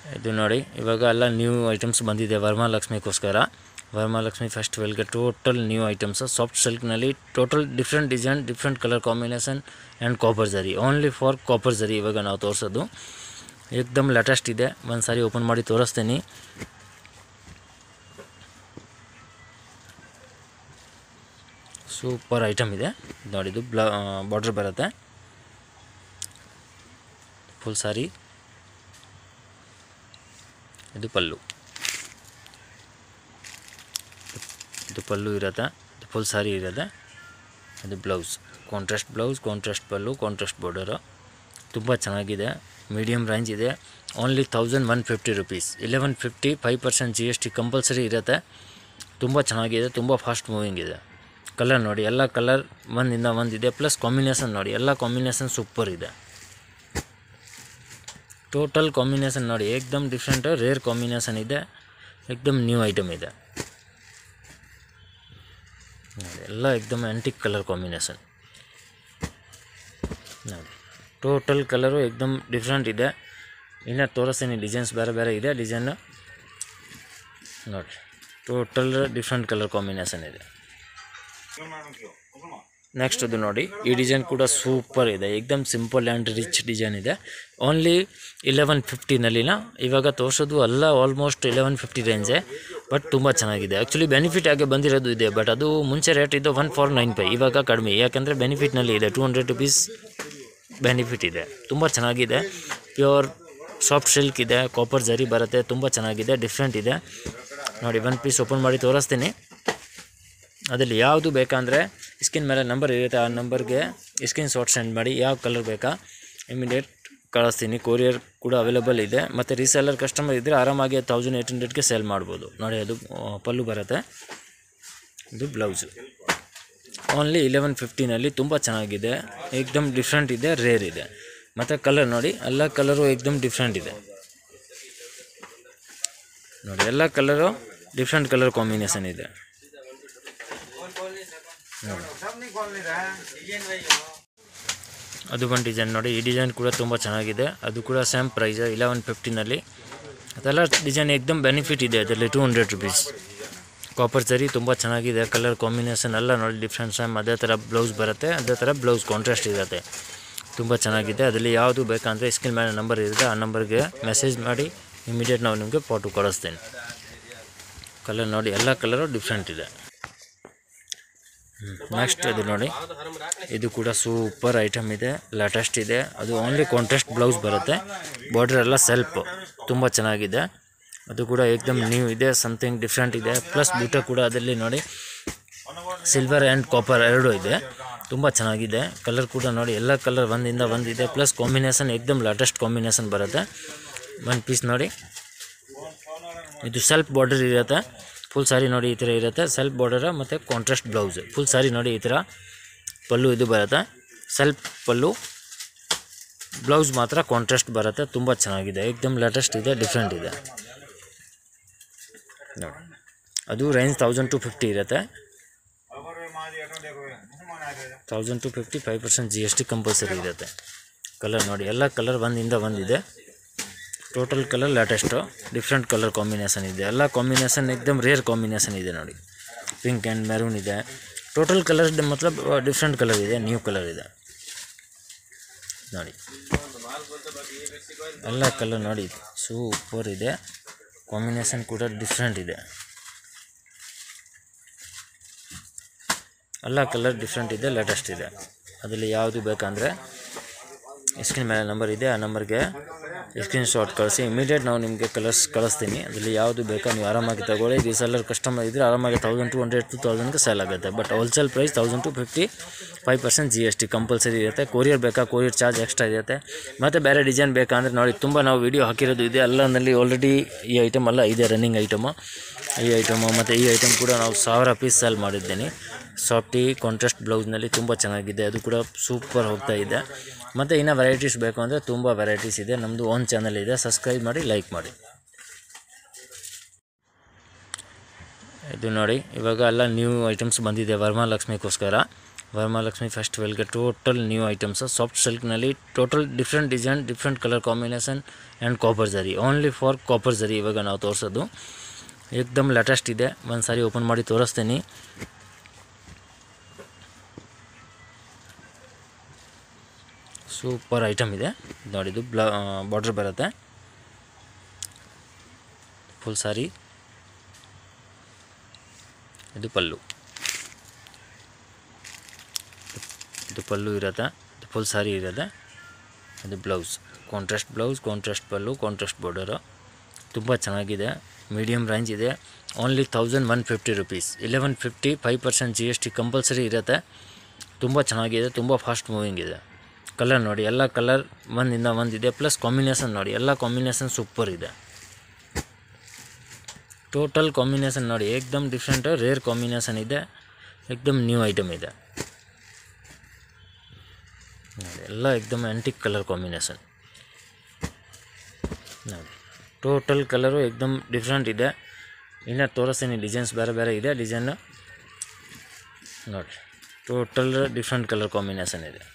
ಇದು ನೋಡಿ ಇವಾಗ ಎಲ್ಲ ನ್ಯೂ ಐಟಮ್ಸ್ ಬಂದಿದೆ ವರಮಹಾಲಕ್ಷ್ಮಿಗೋಸ್ಕರ ವರಮಹಾಲಕ್ಷ್ಮಿ ಫೆಸ್ಟಿವಲ್ಗೆ ಟೋಟಲ್ ನ್ಯೂ ಐಟಮ್ಸ್ ಸಾಫ್ಟ್ ಸಿಲ್ಕ್ನಲ್ಲಿ total different design different colour combination and copper zari only for copper zari ಇವಾಗ ನಾವು ತೋರಿಸೋದು ಏಕ್ದಮ್ ಲೇಟೆಸ್ಟ್ ಇದೆ ಒಂದು ಸಾರಿ ಓಪನ್ ಮಾಡಿ ತೋರಿಸ್ತೀನಿ ಸೂಪರ್ ಐಟಮ್ ಇದೆ ನೋಡಿ ಇದು ಬ್ಲ ಬಾರ್ಡ್ರ್ ಬರುತ್ತೆ ಫುಲ್ ಸಾರಿ ಇದು ಪಲ್ಲು ಇದು ಪಲ್ಲು ಇರುತ್ತೆ ಇದು ಫುಲ್ ಸಾರಿ ಇರುತ್ತೆ ಇದು blouse contrast blouse contrast pallu contrast border ತುಂಬ ಚೆನ್ನಾಗಿದೆ ಮೀಡಿಯಮ್ ರೇಂಜ್ ಇದೆ only thousand one fifty rupees eleven fifty five percent G S T compulsory ಇರುತ್ತೆ ತುಂಬ ಚೆನ್ನಾಗಿದೆ ತುಂಬ ಫಾಸ್ಟ್ ಮೂವಿಂಗ್ ಇದೆ ಕಲರ್ ನೋಡಿ ಎಲ್ಲ ಕಲರ್ ಒಂದಿಂದ ಒಂದಿದೆ ಪ್ಲಸ್ ಕಾಂಬಿನೇಷನ್ ನೋಡಿ ಎಲ್ಲ ಕಾಂಬಿನೇಷನ್ ಸೂಪರ್ ಇದೆ ಟೋಟಲ್ ಕಾಂಬಿನೇಷನ್ ನೋಡಿ ಏಕ್ದಮ್ ಡಿಫ್ರೆಂಟ್ ರೇರ್ ಕಾಂಬಿನೇಷನ್ ಇದೆ ಏಕ್ದಮ್ ನ್ಯೂ ಐಟಮ್ ಇದೆ ನೋಡಿ ಎಲ್ಲ ಏಕ್ದಮ್ ಆ್ಯಂಟಿಕ್ ಕಲರ್ ಕಾಂಬಿನೇಷನ್ ನೋಡಿ ಟೋಟಲ್ ಕಲರು ಏಕ್ದಮ್ ಡಿಫ್ರೆಂಟ್ ಇದೆ ಇನ್ನು ತೋರಿಸ್ತೀನಿ ಡಿಸೈನ್ಸ್ ಬೇರೆ ಬೇರೆ ಇದೆ ಡಿಸೈನ್ ನೋಡಿ ಟೋಟಲ್ ಡಿಫ್ರೆಂಟ್ ಕಲರ್ ಕಾಂಬಿನೇಷನ್ ಇದೆ ನೆಕ್ಸ್ಟ್ ಅದು ನೋಡಿ ಈ ಡಿಸೈನ್ ಕೂಡ ಸೂಪರ್ ಇದೆ ಏಕ್ದಮ್ ಸಿಂಪಲ್ ಆ್ಯಂಡ್ ರಿಚ್ ಡಿಸೈನ್ ಇದೆ ಓನ್ಲಿ ಇಲೆವೆನ್ ಫಿಫ್ಟಿನಲ್ಲಿನ ಇವಾಗ ತೋರಿಸೋದು ಎಲ್ಲ ಆಲ್ಮೋಸ್ಟ್ ಇಲೆವೆನ್ ಫಿಫ್ಟಿ ರೇಂಜೇ ಬಟ್ ತುಂಬ ಚೆನ್ನಾಗಿದೆ ಆ್ಯಕ್ಚುಲಿ ಬೆನಿಫಿಟ್ ಆಗಿ ಬಂದಿರೋದು ಇದೆ ಬಟ್ ಅದು ಮುಂಚೆ ರೇಟ್ ಇದ್ದು ಒನ್ ಫಾರ್ ನೈನ್ ಫೈ ಇವಾಗ ಕಡಿಮೆ ಯಾಕಂದರೆ ಬೆನಿಫಿಟ್ನಲ್ಲಿ ಇದೆ ಟೂ ಹಂಡ್ರೆಡ್ ರುಪೀಸ್ ಬೆನಿಫಿಟ್ ಇದೆ ತುಂಬ ಚೆನ್ನಾಗಿದೆ ಪ್ಯೂರ್ ಸಾಫ್ಟ್ ಸಿಲ್ಕ್ ಇದೆ ಕಾಪರ್ ಜರಿ ಬರುತ್ತೆ ತುಂಬ ಚೆನ್ನಾಗಿದೆ ಡಿಫ್ರೆಂಟ್ ಇದೆ ನೋಡಿ ಒಂದು ಪೀಸ್ ಓಪನ್ ಮಾಡಿ ತೋರಿಸ್ತೀನಿ ಅದರಲ್ಲಿ ಯಾವುದು ಬೇಕಂದರೆ ಸ್ಕಿನ್ ಮೇಲೆ ನಂಬರ್ ಇರುತ್ತೆ ಆ ನಂಬರ್ಗೆ ಸ್ಕಿನ್ ಶಾಟ್ ಸೆಂಡ್ ಮಾಡಿ ಯಾವ ಕಲರ್ ಬೇಕಾ ಇಮಿಡಿಯೇಟ್ ಕಳಿಸ್ತೀನಿ ಕೊರಿಯರ್ ಕೂಡ ಅವೈಲೇಬಲ್ ಇದೆ ಮತ್ತು ರೀಸೆಲ್ಲರ್ ಕಸ್ಟಮರ್ ಇದ್ದರೆ ಆರಾಮಾಗಿ ತೌಸಂಡ್ ಏಯ್ಟ್ ಹಂಡ್ರೆಡ್ಗೆ ಸೇಲ್ ಮಾಡ್ಬೋದು ನೋಡಿ ಅದು ಆ, ಪಲ್ಲು ಬರುತ್ತೆ ಇದು ಬ್ಲೌಸು ಓನ್ಲಿ ಇಲೆವೆನ್ ಫಿಫ್ಟಿನಲ್ಲಿ ತುಂಬ ಚೆನ್ನಾಗಿದೆ ಏಕ್ದಮ್ ಡಿಫ್ರೆಂಟ್ ಇದೆ ರೇರ್ ಇದೆ ಮತ್ತು ಕಲರ್ ನೋಡಿ ಎಲ್ಲ ಕಲರು ಏಕ್ದಮ್ ಡಿಫ್ರೆಂಟ್ ಇದೆ ನೋಡಿ ಎಲ್ಲ ಕಲರು ಡಿಫ್ರೆಂಟ್ ಕಲರ್ ಕಾಂಬಿನೇಷನ್ ಇದೆ ಅದು ಒಂದು ಡಿಸೈನ್ ನೋಡಿ ಈ ಡಿಸೈನ್ ಕೂಡ ತುಂಬ ಚೆನ್ನಾಗಿದೆ ಅದು ಕೂಡ ಸೇಮ್ ಪ್ರೈಸ್ ಇಲೆವೆನ್ ಫಿಫ್ಟಿನಲ್ಲಿ ಅದೆಲ್ಲ ಡಿಸೈನ್ ಏಕ್ದಮ್ ಬೆನಿಫಿಟ್ ಇದೆ ಅದರಲ್ಲಿ ಟೂ ಹಂಡ್ರೆಡ್ ರುಪೀಸ್ ಕಾಪರ್ ಸರಿ ತುಂಬ ಚೆನ್ನಾಗಿದೆ ಕಲರ್ ಕಾಂಬಿನೇಷನ್ ಎಲ್ಲ ನೋಡಿ ಡಿಫ್ರೆಂಟ್ ಸೇಮ್ ಅದೇ ಥರ ಬ್ಲೌಸ್ ಬರುತ್ತೆ ಅದೇ ಥರ ಬ್ಲೌಸ್ ಕಾಂಟ್ರಾಸ್ಟ್ ಇರುತ್ತೆ ತುಂಬ ಚೆನ್ನಾಗಿದೆ ಅದರಲ್ಲಿ ಯಾವುದು ಬೇಕಂದರೆ ಸ್ಕ್ರೀನ್ ಮೇಲೆ ನಂಬರ್ ಇರುತ್ತೆ ಆ ನಂಬರ್ಗೆ ಮೆಸೇಜ್ ಮಾಡಿ ಇಮಿಡಿಯೇಟ್ ನಾವು ನಿಮಗೆ ಫೋಟೋ ಕಳಿಸ್ತೇನೆ ಕಲರ್ ನೋಡಿ ಎಲ್ಲ ಕಲರು ಡಿಫ್ರೆಂಟ್ ಇದೆ ನೆಕ್ಸ್ಟ್ ಇದು ನೋಡಿ ಇದು ಕೂಡ ಸೂಪರ್ ಐಟಮ್ ಇದೆ ಲೇಟೆಸ್ಟ್ ಇದೆ ಅದು ಓನ್ಲಿ ಕಾಂಟ್ರಾಸ್ಟ್ ಬ್ಲೌಸ್ ಬರುತ್ತೆ ಬಾರ್ಡರ್ ಎಲ್ಲ ಸೆಲ್ಫ್ ತುಂಬ ಚೆನ್ನಾಗಿದೆ ಅದು ಕೂಡ ಏಕ್ದಮ್ ನ್ಯೂ ಇದೆ ಸಮಥಿಂಗ್ ಡಿಫ್ರೆಂಟ್ ಇದೆ ಪ್ಲಸ್ ಬೂಟ ಕೂಡ ಅದರಲ್ಲಿ ನೋಡಿ ಸಿಲ್ವರ್ ಆ್ಯಂಡ್ ಕಾಪರ್ ಎರಡೂ ಇದೆ ತುಂಬ ಚೆನ್ನಾಗಿದೆ ಕಲರ್ ಕೂಡ ನೋಡಿ ಎಲ್ಲ ಕಲರ್ ಒಂದಿಂದ ಒಂದಿದೆ ಪ್ಲಸ್ ಕಾಂಬಿನೇಷನ್ ಏಕ್ದಮ್ ಲೇಟೆಸ್ಟ್ ಕಾಂಬಿನೇಷನ್ ಬರುತ್ತೆ ಒಂದು ಪೀಸ್ ನೋಡಿ ಇದು ಸೆಲ್ಫ್ ಬಾರ್ಡರ್ ಇರುತ್ತೆ ಫುಲ್ ಸಾರಿ ನೋಡಿ ಈ ಥರ ಇರುತ್ತೆ ಸೆಲ್ಫ್ ಬಾರ್ಡರ್ ಮತ್ತು ಕಾಂಟ್ರಾಸ್ಟ್ ಬ್ಲೌಸ್ ಫುಲ್ ಸಾರಿ ನೋಡಿ ಈ ಥರ ಪಲ್ಲು ಇದು ಬರುತ್ತೆ ಸೆಲ್ಫ್ ಪಲ್ಲು ಬ್ಲೌಸ್ ಮಾತ್ರ ಕಾಂಟ್ರಾಸ್ಟ್ ಬರುತ್ತೆ ತುಂಬ ಚೆನ್ನಾಗಿದೆ ಏಕ್ದಮ್ ಲೇಟೆಸ್ಟ್ ಇದೆ ಡಿಫ್ರೆಂಟ್ ಇದೆ ನೋಡಿ ಅದು ರೇಂಜ್ ತೌಸಂಡ್ ಟು ಫಿಫ್ಟಿ ಇರುತ್ತೆ thousand two fifty five percent G S T compulsory ಇರುತ್ತೆ ಕಲರ್ ನೋಡಿ ಎಲ್ಲ ಕಲರ್ ಒಂದಿಂದ ಒಂದಿದೆ total colour latest different colour combination ಇದೆ ಎಲ್ಲ ಕಾಂಬಿನೇಷನ್ ಏಕ್ದಮ್ ರೇರ್ ಕಾಂಬಿನೇಷನ್ ಇದೆ ನೋಡಿ ಪಿಂಕ್ ಆ್ಯಂಡ್ ಮೆರೂನ್ ಇದೆ ಟೋಟಲ್ ಕಲರ್ ಮತ್ಲಬ್ ಡಿಫ್ರೆಂಟ್ ಕಲರ್ ಇದೆ ನ್ಯೂ ಕಲರ್ ಇದೆ ನೋಡಿ ಎಲ್ಲ ಕಲರ್ ನೋಡಿ ಸೂಪರ್ ಇದೆ ಕಾಂಬಿನೇಷನ್ ಕೂಡ ಡಿಫ್ರೆಂಟ್ ಇದೆ ಎಲ್ಲ ಕಲರ್ ಡಿಫ್ರೆಂಟ್ ಇದೆ ಲೇಟೆಸ್ಟ್ ಇದೆ ಅದರಲ್ಲಿ ಯಾವುದು ಬೇಕಂದರೆ ಸ್ಕ್ರೀನ್ ಮೇಲೆ ನಂಬರ್ ಇದೆ ಆ ನಂಬರ್ಗೆ ಸ್ಕ್ರೀನ್ ಶಾಟ್ ಕಳಿಸಿ ಇಮಿಡಿಯೇಟ್ ನಾವು ನಿಮಗೆ ಕಲರ್ಸ್ ಕಳಿಸ್ತೀನಿ ಅದರಲ್ಲಿ ಯಾವುದು ಬೇಕಾ ನೀವು ಆರಾಮಾಗಿ ತಗೊಳ್ಳಿ ರೀಸೆಲ್ಲರ್ ಕಸ್ಟಮರ್ ಇದ್ದರೆ ಆರಾಮಾಗಿ ತೌಸಂಡ್ ಟು ಹಂಡ್ರೆಡ್ ಟು ತೌಸಂಡ್ಗೆ ಸೇಲ್ ಆಗುತ್ತೆ but wholesale price thousand two fifty five percent G S T compulsory ಇರುತ್ತೆ ಕೊರಿಯರ್ ಬೇಕಾ ಕೊರಿಯರ್ ಚಾರ್ಜ್ ಎಕ್ಸ್ಟ್ರಾ ಇರುತ್ತೆ ಮತ್ತು ಬೇರೆ ಡಿಸೈನ್ ಬೇಕಾ ಅಂದರೆ ನೋಡಿ ತುಂಬ ನಾವು ವಿಡಿಯೋ ಹಾಕಿರೋದು ಇದೆ ಎಲ್ಲನಲ್ಲಿ ಆಲ್ರೆಡಿ ಈ ಐಟಮ್ ಎಲ್ಲ ಇದೆ ರನ್ನಿಂಗ್ ಐಟಮು ಈ ಐಟಮು ಮತ್ತು ಈ ಐಟಮ್ ಕೂಡ ನಾವು ಸಾವಿರ ಪೀಸ್ ಸೇಲ್ ಮಾಡಿದ್ದೇನೆ ಸಾಫ್ಟಿ ಕಾಂಟ್ರಾಸ್ಟ್ ಬ್ಲೌಸ್ನಲ್ಲಿ ತುಂಬ ಚೆನ್ನಾಗಿದೆ ಅದು ಕೂಡ ಸೂಪರ್ ಹೋಗ್ತಾ ಇದೆ ಮತ್ತು ಇನ್ನೂ ವೆರೈಟೀಸ್ ಬೇಕು ಅಂದರೆ ತುಂಬ ವೆರೈಟೀಸ್ ಇದೆ ನಮ್ಮದು ಓನ್ ಚಾನಲ್ ಇದೆ ಸಬ್ಸ್ಕ್ರೈಬ್ ಮಾಡಿ ಲೈಕ್ ಮಾಡಿ ಇದು ನೋಡಿ ಇವಾಗ ಎಲ್ಲ ನ್ಯೂ ಐಟಮ್ಸ್ ಬಂದಿದೆ ವರಮಹಾಲಕ್ಷ್ಮಿಗೋಸ್ಕರ ವರಮಹಾಲಕ್ಷ್ಮಿ ಫೆಸ್ಟಿವಲ್ಗೆ ಟೋಟಲ್ ನ್ಯೂ ಐಟಮ್ಸ್ ಸಾಫ್ಟ್ ಸಿಲ್ಕ್ನಲ್ಲಿ total different design different colour combination and copper zari only for copper zari ಇವಾಗ ನಾವು ತೋರಿಸೋದು ಏಕ್ದಮ್ ಲೇಟೆಸ್ಟ್ ಇದೆ ಒಂದು ಸಾರಿ ಓಪನ್ ಮಾಡಿ ತೋರಿಸ್ತೀನಿ ಸೂಪರ್ ಐಟಮ್ ಇದೆ ನೋಡಿದ್ದು ಬ್ಲ ಬಾರ್ಡ್ರ್ ಬರುತ್ತೆ ಫುಲ್ ಸಾರಿ ಇದು ಪಲ್ಲು ಇದು ಪಲ್ಲು ಇರುತ್ತೆ ಇದು ಫುಲ್ ಸಾರಿ ಇರುತ್ತೆ ಇದು blouse contrast blouse contrast pallu contrast border ತುಂಬ ಚೆನ್ನಾಗಿದೆ ಮೀಡಿಯಮ್ ರೇಂಜ್ ಇದೆ only thousand one fifty rupees eleven fifty five percent G S T compulsory ಇರುತ್ತೆ ತುಂಬ ಚೆನ್ನಾಗಿದೆ ತುಂಬ ಫಾಸ್ಟ್ ಮೂವಿಂಗ್ ಇದೆ ಕಲರ್ ನೋಡಿ ಎಲ್ಲ ಕಲರ್ ಒಂದಿಂದ ಒಂದಿದೆ ಪ್ಲಸ್ ಕಾಂಬಿನೇಷನ್ ನೋಡಿ ಎಲ್ಲ ಕಾಂಬಿನೇಷನ್ ಸೂಪರ್ ಇದೆ ಟೋಟಲ್ ಕಾಂಬಿನೇಷನ್ ನೋಡಿ ಏಕ್ದಮ್ ಡಿಫ್ರೆಂಟ್ ರೇರ್ ಕಾಂಬಿನೇಷನ್ ಇದೆ ಏಕ್ದಮ್ ನ್ಯೂ ಐಟಮ್ ಇದೆ ನೋಡಿ ಎಲ್ಲ ಏಕ್ದಮ್ ಆ್ಯಂಟಿಕ್ ಕಲರ್ ಕಾಂಬಿನೇಷನ್ ನೋಡಿ ಟೋಟಲ್ ಕಲರು ಏಕ್ದಮ್ ಡಿಫ್ರೆಂಟ್ ಇದೆ ಇನ್ನು ತೋರಿಸ್ತೀನಿ ಡಿಸೈನ್ಸ್ ಬೇರೆ ಬೇರೆ ಇದೆ ಡಿಸೈನ್ ನೋಡಿ ಟೋಟಲ್ ಡಿಫ್ರೆಂಟ್ ಕಲರ್ ಕಾಂಬಿನೇಷನ್ ಇದೆ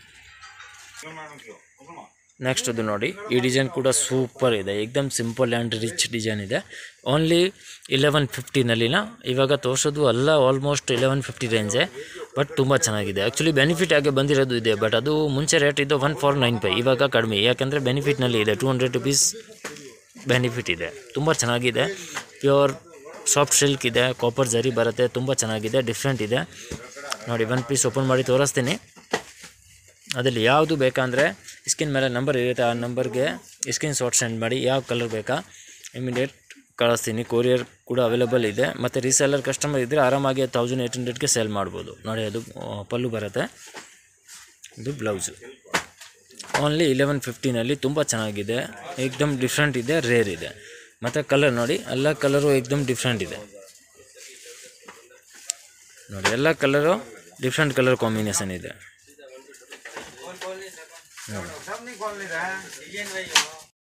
ನೆಕ್ಸ್ಟ್ ಅದು ನೋಡಿ ಈ ಡಿಸೈನ್ ಕೂಡ ಸೂಪರ್ ಇದೆ ಏಕ್ದಮ್ ಸಿಂಪಲ್ ಆ್ಯಂಡ್ ರಿಚ್ ಡಿಸೈನ್ ಇದೆ ಓನ್ಲಿ ಇಲೆವೆನ್ ಫಿಫ್ಟಿನಲ್ಲಿನ ಇವಾಗ ತೋರಿಸೋದು ಎಲ್ಲ ಆಲ್ಮೋಸ್ಟ್ ಇಲೆವೆನ್ ಫಿಫ್ಟಿ ರೇಂಜೇ ಬಟ್ ತುಂಬ ಚೆನ್ನಾಗಿದೆ ಆ್ಯಕ್ಚುಲಿ ಬೆನಿಫಿಟ್ ಆಗಿ ಬಂದಿರೋದು ಇದೆ ಬಟ್ ಅದು ಮುಂಚೆ ರೇಟ್ ಇದ್ದು ಒನ್ ಫೋರ್ ನೈನ್ ಫೈ ಇವಾಗ ಕಡಿಮೆ ಯಾಕಂದರೆ ಬೆನಿಫಿಟ್ನಲ್ಲಿ ಇದೆ ಟೂ ಹಂಡ್ರೆಡ್ ರುಪೀಸ್ ಬೆನಿಫಿಟ್ ಇದೆ ತುಂಬ ಚೆನ್ನಾಗಿದೆ ಪ್ಯೂರ್ ಸಾಫ್ಟ್ ಸಿಲ್ಕ್ ಇದೆ ಕಾಪರ್ ಜರಿ ಬರುತ್ತೆ ತುಂಬ ಚೆನ್ನಾಗಿದೆ ಡಿಫ್ರೆಂಟ್ ಇದೆ ನೋಡಿ ಒನ್ ಪೀಸ್ ಓಪನ್ ಮಾಡಿ ತೋರಿಸ್ತೀನಿ ಅದರಲ್ಲಿ ಯಾವುದು ಬೇಕಂದರೆ ಸ್ಕಿನ್ ಮೇಲೆ ನಂಬರ್ ಇರುತ್ತೆ ಆ ನಂಬರ್ಗೆ ಸ್ಕ್ರೀನ್ ಶಾಟ್ ಸೆಂಡ್ ಮಾಡಿ ಯಾವ ಕಲರ್ ಬೇಕಾ ಇಮಿಡಿಯೇಟ್ ಕಳಿಸ್ತೀನಿ ಕೊರಿಯರ್ ಕೂಡ ಅವೈಲೇಬಲ್ ಇದೆ ಮತ್ತು ರೀಸೆಲ್ಲರ್ ಕಸ್ಟಮರ್ ಇದ್ದರೆ ಆರಾಮಾಗಿ ತೌಸಂಡ್ ಏಯ್ಟ್ ಹಂಡ್ರೆಡ್ಗೆ ಸೇಲ್ ಮಾಡ್ಬೋದು ನೋಡಿ ಅದು ಆ, ಪಲ್ಲು ಬರುತ್ತೆ ಇದು ಬ್ಲೌಸು ಓನ್ಲಿ ಇಲೆವೆನ್ ಫಿಫ್ಟೀನಲ್ಲಿ ತುಂಬ ಚೆನ್ನಾಗಿದೆ ಏಕ್ದಮ್ ಡಿಫ್ರೆಂಟ್ ಇದೆ ರೇರ್ ಇದೆ ಮತ್ತು ಕಲರ್ ನೋಡಿ ಎಲ್ಲ ಕಲರು ಏಕ್ದಮ್ ಡಿಫ್ರೆಂಟ್ ಇದೆ ನೋಡಿ ಎಲ್ಲ ಕಲರು ಡಿಫ್ರೆಂಟ್ ಕಲರ್ ಕಾಂಬಿನೇಷನ್ ಇದೆ ನೋಡಿ